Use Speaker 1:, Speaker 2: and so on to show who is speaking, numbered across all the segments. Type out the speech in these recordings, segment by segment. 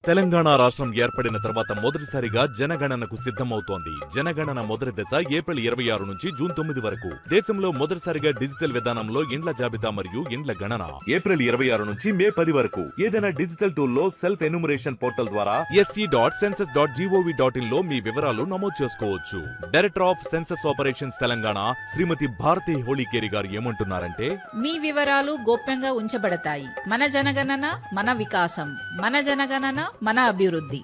Speaker 1: తెలంగాణ రాష్ట్రం ఏర్పడిన తర్వాత మొదటిసారిగా జనగణనకు సిద్ధమవుతోంది జనగణన మొదటి దశ ఏప్రిల్ ఇరవై ఆరు నుంచి జూన్ తొమ్మిది వరకు దేశంలో మొదటిసారిగా డిజిటల్ విధానంలో ఇండ్ల జాబితా మరియు ఇండ్ల గణన ఏప్రిల్ ఇరవై ఆరు నుంచి మే పది వరకు ఏదైనా డిజిటల్ టూల్ లో సెల్ఫ్ ఎన్యూమరేషన్ పోర్టల్ ద్వారా S E dot census dot G O V dot in లో మీ వివరాలు నమోదు చేసుకోవచ్చు director of census operations Telangana Shrimati Bharati Holikeri గారు ఏమంటున్నారంటే
Speaker 2: మీ వివరాలు గోప్యంగా ఉంచబడతాయి మన జనగణన మన వికాసం మన జనగణన మన అభివృద్ధి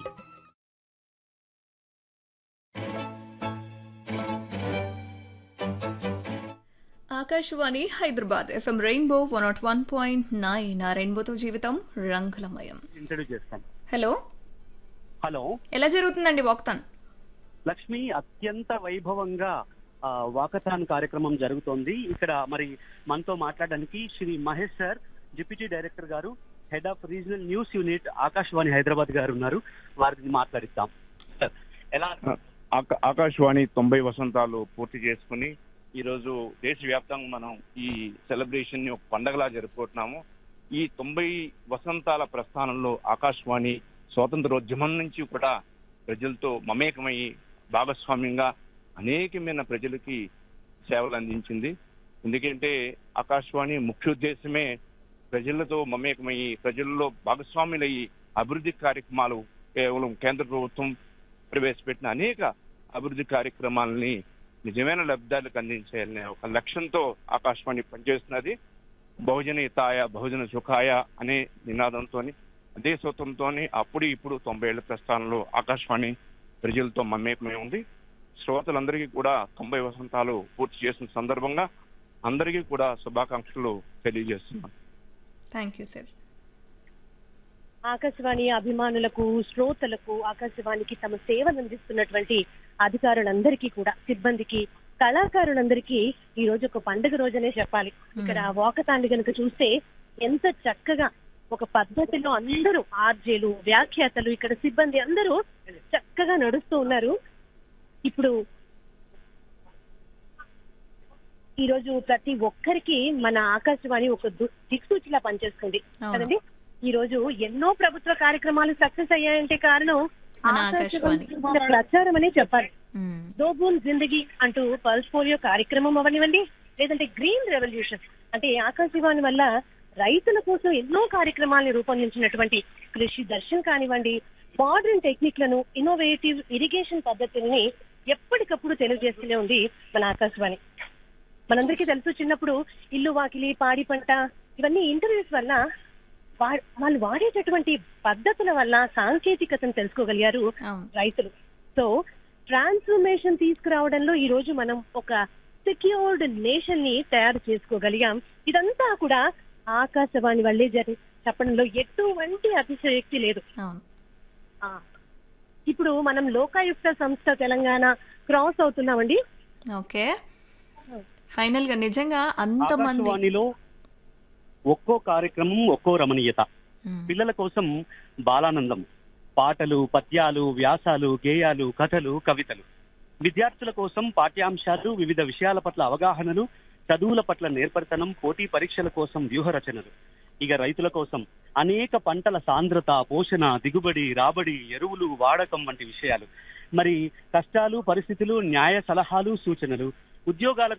Speaker 3: Akashvani Hyderabad FM rainbow one nought one point nine ఆ రెయిన్బోతో జీవితం రంగులమయం
Speaker 4: ఇంట్రడ్యూస్ చేస్తాం
Speaker 3: హలో
Speaker 4: హలో
Speaker 3: ఎలా జరుగుతుందండి వాక్తాన్
Speaker 4: లక్ష్మి అత్యంత వైభవంగా ఆ, వాకథాన్ కార్యక్రమం జరుగుతోంది ఇక్కడ మరి మనతో మాట్లాడడానికి Shri Mahesh sir deputy director గారు head of regional news unit Akashvani Hyderabad గారు ఉన్నారు వారిని మాట్లాడిద్దాం సార్ ఎలా
Speaker 5: ఆక- ఆకాశవాణి తొంభై వసంతాలు పూర్తి చేసుకుని ఈ రోజు దేశవ్యాప్తంగా మనం ఈ సెలబ్రేషన్ ని ఒక పండగలా జరుపుకుంటున్నాము ఈ తొంభై వసంతాల ప్రస్థానంలో ఆకాశవాణి స్వాతంత్రోద్యమం నుంచి కూడా ప్రజలతో మమేకమయ్యి భాగస్వామ్యంగా అనేకమైన ప్రజలకి సేవలు అందించింది ఎందుకంటే ఆకాశవాణి ముఖ్య ఉద్దేశమే ప్రజలతో మమేకమయ్యి ప్రజల్లో భాగస్వాములయ్యి అభివృద్ధి కార్యక్రమాలు కేవలం కేంద్ర ప్రభుత్వం ప్రవేశపెట్టిన అనేక అభివృద్ధి కార్యక్రమాలని నిజమైన లబ్ధాలకు అందించాలనే ఒక లక్ష్యంతో ఆకాశవాణి పనిచేస్తున్నది బహుజన హితాయ బహుజన సుఖాయ అనే నినాదంతో అదే సూత్రంతో అప్పుడు ఇప్పుడు తొంభై ఏళ్ల ప్రస్థానంలో ఆకాశవాణి ప్రజలతో మమేకమై ఉంది శ్రోతలందరికీ కూడా తొంభై వసంతాలు పూర్తి చేసిన సందర్భంగా అందరికీ కూడా శుభాకాంక్షలు తెలియజేస్తున్నాను
Speaker 3: థ్యాంక్ యూ సార్
Speaker 6: ఆకాశవాణి అభిమానులకు శ్రోతలకు ఆకాశవాణికి తమ సేవలు అందిస్తున్నటువంటి అధికారులందరికీ కూడా సిబ్బందికి కళాకారులందరికీ ఈ రోజు ఒక పండుగ రోజనే చెప్పాలి ఇక్కడ వాకతాండి గనుక చూస్తే ఎంత చక్కగా ఒక పద్ధతిలో అందరూ ఆర్జేలు వ్యాఖ్యాతలు ఇక్కడ సిబ్బంది అందరూ చక్కగా నడుస్తూ ఉన్నారు ఇప్పుడు ఈ రోజు ప్రతి ఒక్కరికి మన ఆకాశవాణి ఒక దు- దిక్సూచిలా పనిచేస్తుంది
Speaker 3: అవును.
Speaker 6: కదండి ఈ రోజు ఎన్నో ప్రభుత్వ కార్యక్రమాలు సక్సెస్ అయ్యాయంటే కారణం
Speaker 3: మన
Speaker 6: ఆకాశవాణి
Speaker 3: ఆకాశవాణి.
Speaker 6: ప్రచారం అనే చెప్పాలి
Speaker 3: మ్మ్.
Speaker 6: దోబూన్ జిందగీ అంటూ పల్స్ పోలియో కార్యక్రమం అవనివ్వండి లేదంటే గ్రీన్ రెవల్యూషన్ అంటే ఆకాశవాణి వల్ల రైతుల కోసం ఎన్నో కార్యక్రమాలను రూపొందించినటువంటి కృషి దర్శన్ కానివ్వండి మోడర్న్ టెక్నిక్లను ఇన్నోవేటివ్ ఇరిగేషన్ పద్ధతుల్ని ఎప్పటికప్పుడు తెలియజేస్తూనే ఉంది మన ఆకాశవాణి మనందరికీ తెలుసు చిన్నప్పుడు ఇల్లు వాకిలి పాడి పంట ఇవన్నీ ఇంటర్వ్యూస్ వల్ల వా- వాళ్ళు వాడేటటువంటి పద్ధతుల వల్ల సాంకేతికతను తెలుసుకోగలిగారు
Speaker 3: అవును
Speaker 6: రైతులు సో ట్రాన్స్ఫర్మేషన్ తీసుకురావడంలో ఈ రోజు మనం ఒక సెక్యూర్డ్ నేషన్ ని తయారు చేసుకోగలిగాం ఇదంతా కూడా ఆకాశవాణి వల్లే జరి చెప్పడంలో ఎటువంటి అతిశయోక్తి లేదు
Speaker 3: అవును
Speaker 6: ఆ, ఇప్పుడు మనం లోకాయుక్త సంస్థ తెలంగాణ క్రాస్ అవుతున్నామండి
Speaker 3: ఓకే ఫైనల్ గా నిజంగా అంతమంది
Speaker 4: ఆకాశవాణిలో ఒక్కో కార్యక్రమం ఒక్కో రమణీయత
Speaker 3: మ్మ్.
Speaker 4: పిల్లల కోసం బాలానందం పాటలు పద్యాలు వ్యాసాలు గేయాలు కథలు కవితలు విద్యార్థుల కోసం పాఠ్యాంశాలు వివిధ విషయాల పట్ల అవగాహనలు చదువుల పట్ల నేర్పరితనం పోటీ పరీక్షల కోసం వ్యూహ రచనలు ఇక రైతుల కోసం అనేక పంటల సాంద్రత పోషణ దిగుబడి రాబడి ఎరువులు వాడకం వంటి విషయాలు మరి కష్టాలు పరిస్థితులు న్యాయ సలహాలు సూచనలు ఉద్యోగాల